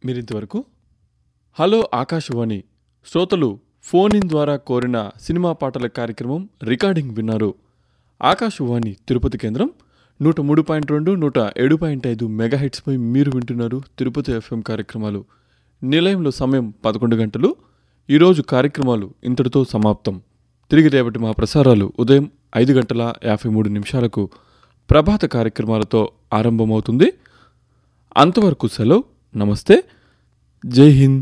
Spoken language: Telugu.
మీరింతవరకు హలో ఆకాశవాణి శ్రోతలు ఫోన్ ఇన్ ద్వారా కోరిన సినిమా పాటల కార్యక్రమం రికార్డింగ్ విన్నారు ఆకాశవాణి తిరుపతి కేంద్రం నూట మూడు పాయింట్ రెండు నూట ఏడు పాయింట్ ఐదు మెగాహెట్స్పై మీరు వింటున్నారు తిరుపతి ఎఫ్ఎం కార్యక్రమాలు నిలయంలో సమయం పదకొండు గంటలు ఈరోజు కార్యక్రమాలు ఇంతటితో సమాప్తం తిరిగి రేపటి మా ప్రసారాలు ఉదయం ఐదు గంటల యాభై మూడు నిమిషాలకు ప్రభాత కార్యక్రమాలతో ఆరంభమవుతుంది అంతవరకు సెలవు నమస్తే జై హింద్